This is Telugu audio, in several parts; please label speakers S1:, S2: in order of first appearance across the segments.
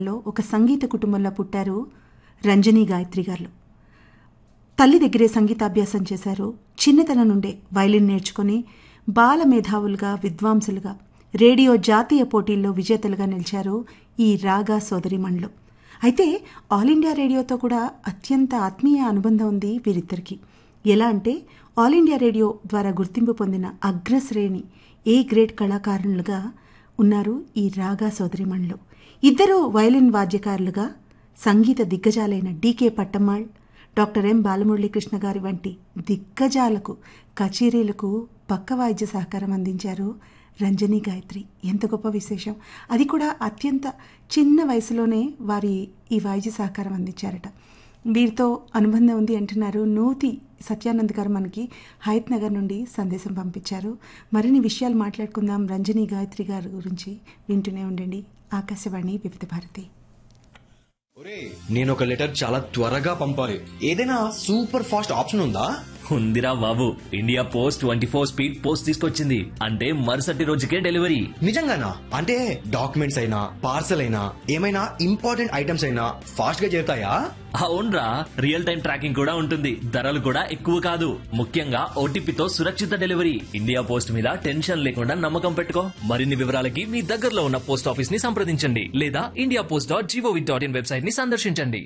S1: లో ఒక సంగీత కుటుంబంలో పుట్టారు రంజని గాయత్రి గారు తల్లి దగ్గరే సంగీతాభ్యాసం చేశారు చిన్నతనం నుండే వైలిన్ నేర్చుకొని బాల మేధావులుగా విద్వాంసులుగా రేడియో జాతీయ పోటీల్లో విజేతలుగా నిలిచారు ఈ రాగా సోదరిమణులు అయితే ఆల్ ఇండియా రేడియోతో కూడా అత్యంత ఆత్మీయ అనుబంధం ఉంది వీరిద్దరికి ఎలా అంటే ఆల్ ఇండియా రేడియో ద్వారా గుర్తింపు పొందిన అగ్రశ్రేణి ఏ గ్రేడ్ కళాకారులుగా ఉన్నారు ఈ రాగా సోదరిమణులు ఇద్దరు వైలిన్ వాద్యకారులుగా సంగీత దిగ్గజాలైన DK Pattammal doctor M Balamuralikrishna గారి వంటి దిగ్గజాలకు కచేరీలకు పక్క వాయిద్య సహకారం అందించారు రంజని గాయత్రి ఎంత గొప్ప విశేషం అది కూడా అత్యంత చిన్న వయసులోనే వారి ఈ వాయిద్య సహకారం అందించారట వీరితో అనుబంధం ఉంది అంటున్నారు నూతి సత్యానంద్ గారు మనకి హయత్ నగర్ నుండి సందేశం పంపించారు మరిన్ని విషయాలు మాట్లాడుకుందాం రంజని గాయత్రి గారి గురించి వింటూనే ఉండండి ఆకాశవాణి వివిధ భారతి
S2: ఒరే నేను ఒక లెటర్ చాలా త్వరగా పంపాలి ఏదైనా సూపర్ ఫాస్ట్ ఆప్షన్ ఉందా
S3: ఉందిరా బాబు India post twenty four speed post తీసుకొచ్చింది అంటే మరుసటి రోజుకే డెలివరీ
S2: నిజంగానా అంటే డాక్యుమెంట్స్ అయినా పార్సల్ అయినా ఏమైనా ఇంపార్టెంట్ ఐటమ్స్ అయినా ఫాస్ట్ గా చేరుతాయా
S3: అవునరా రియల్ టైం ట్రాకింగ్ కూడా ఉంటుంది ధరలు కూడా ఎక్కువ కాదు ముఖ్యంగా ఓటీపీతో సురక్షిత డెలివరీ ఇండియా పోస్ట్ మీద టెన్షన్ లేకుండా నమ్మకం పెట్టుకో మరిన్ని వివరాలకి మీ దగ్గరలో ఉన్న పోస్ట్ ఆఫీస్ ని సంప్రదించండి లేదా India post dot GOV dot in website ని సందర్శించండి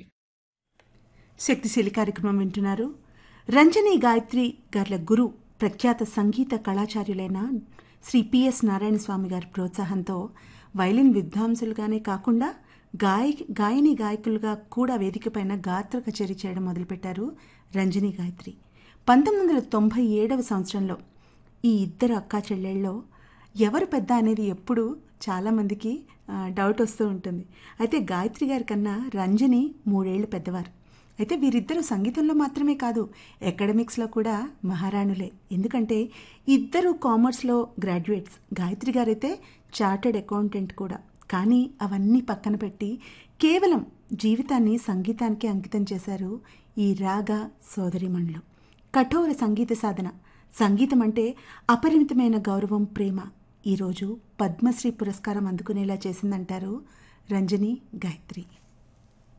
S1: శక్తిశీలి కార్యక్రమం వింటున్నారు రంజని గాయత్రి గార్ల గురు ప్రఖ్యాత సంగీత కళాచార్యులైన శ్రీ పిఎస్ నారాయణ స్వామి గారి ప్రోత్సాహంతో వైలిన్ విద్వాంసులుగానే కాకుండా గాయ గాయని గాయకులుగా కూడా వేదికపైన గాత్ర కచేరీ చేయడం మొదలుపెట్టారు రంజని గాయత్రి పంతొమ్మిది వందల తొంభై ఏడవ సంవత్సరంలో ఈ ఇద్దరు అక్కా చెల్లెళ్ళలో ఎవరు పెద్ద అనేది ఎప్పుడు చాలామందికి ఆ, డౌట్ వస్తూ ఉంటుంది అయితే గాయత్రి గారి కన్నా రంజని మూడేళ్లు పెద్దవారు అయితే వీరిద్దరూ సంగీతంలో మాత్రమే కాదు అకాడమిక్స్లో కూడా మహారాణులే ఎందుకంటే ఇద్దరు కామర్స్లో గ్రాడ్యుయేట్స్ గాయత్రి గారైతే చార్టెడ్ అకౌంటెంట్ కూడా కానీ అవన్నీ పక్కన పెట్టి కేవలం జీవితాన్ని సంగీతానికి అంకితం చేశారు ఈ రాగా సోదరిమణులు కఠోర సంగీత సాధన సంగీతం అంటే అపరిమితమైన గౌరవం ప్రేమ ఈరోజు పద్మశ్రీ పురస్కారం అందుకునేలా చేసిందంటారు రంజని గాయత్రి